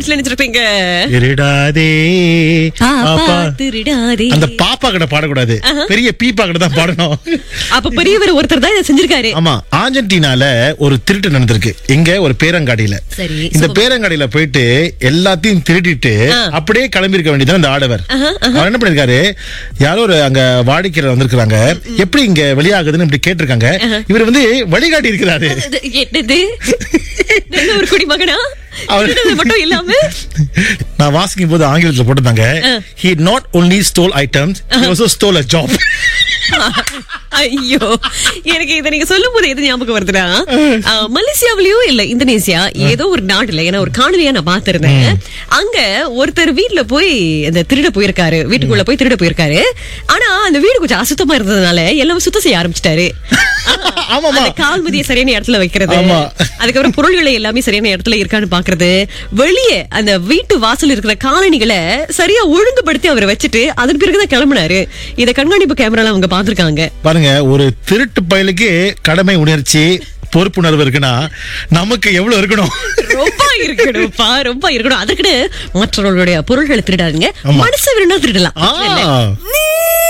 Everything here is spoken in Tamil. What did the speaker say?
நிகழ்ச்சியில நினைச்சிருப்பீங்க திருடாதே பாப்பா பாப்பா. திருடாதே அந்த பாப்பா கிட்ட பாடக்கூடாது பெரிய பீப்பா கிட்ட தான் பாடணும் அப்ப பெரியவர் ஒருத்தர் தான் இதை செஞ்சிருக்காரு ஆமா ஆர்ஜென்டினால ஒரு திருட்டு நடந்திருக்கு இங்க ஒரு பேரங்காடியில சரி, இந்த பேரங்காடியில போயிட்டு எல்லாத்தையும் திருடிட்டு அப்படியே கிளம்பி இருக்க வேண்டியது அந்த ஆடவர் அவர் என்ன பண்ணிருக்காரு யாரோ ஒரு அங்க வாடிக்கையாளர் வந்திருக்காங்க எப்படி இங்க வெளியாகுதுன்னு இப்படி கேட்டிருக்காங்க இவர் வந்து வழிகாட்டி இருக்கிறாரு இது என்னது நல்ல ஒரு குடிமகனா அவர்- திருடுறது மட்டும் இல்லாம நான் வாசிக்கும் போது ஆங்கிலத்துல போட்டிருந்தாங்க he not only stole items he also stole a job ஐயோ எனக்கு இதை நீங்க சொல்லும் போது எது ஞாபகம் வருதுன்னா ஆ, மலேசியாவிலயும் இல்ல இந்தோனேசியா ஏதோ ஒரு நாட்டுல ஏன்னா ஒரு காணொலியா நான் பாத்திருந்தேன் அங்க ஒருத்தர் வீட்ல போய் அந்த திருட போயிருக்காரு வீட்டுக்குள்ள போய் திருட போயிருக்காரு ஆனா அந்த வீடு கொஞ்சம் அசுத்தமா இருந்ததுனால எல்லாம் சுத்தம் செய்ய ஆரம்பிச்சிட்டாரு ஆமாமா அந்த கால் மதிய சரியான இடத்துல வைக்கிறது ஆமா. அதுக்கப்புறம் பொருள்களை எல்லாமே சரியான இடத்துல இருக்கான்னு பாக்குறது வெளியே அந்த வீட்டு வாசல் இருக்கிற காலணிகளை சரியா ஒழுங்குபடுத்தி அவர் வச்சுட்டு அதன் பிறகுதான் கிளம்புனாரு இத கண்காணிப்பு கேமரால அவங்க பாத்திருக்காங்க பாருங்க ஒரு திருட்டு பயலுக்கு கடமை உணர்ச்சி பொறுப்புணர்வு இருக்குன்னா நமக்கு எவ்வளவு இருக்கணும் ரொம்ப இருக்கணும்ப்பா ரொம்ப இருக்கணும் அதுக்குன்னு மற்றவர்களுடைய பொருள்களை திருடாதீங்க ஆமா. மனசை வேணும்னா திருடலாம் ஆ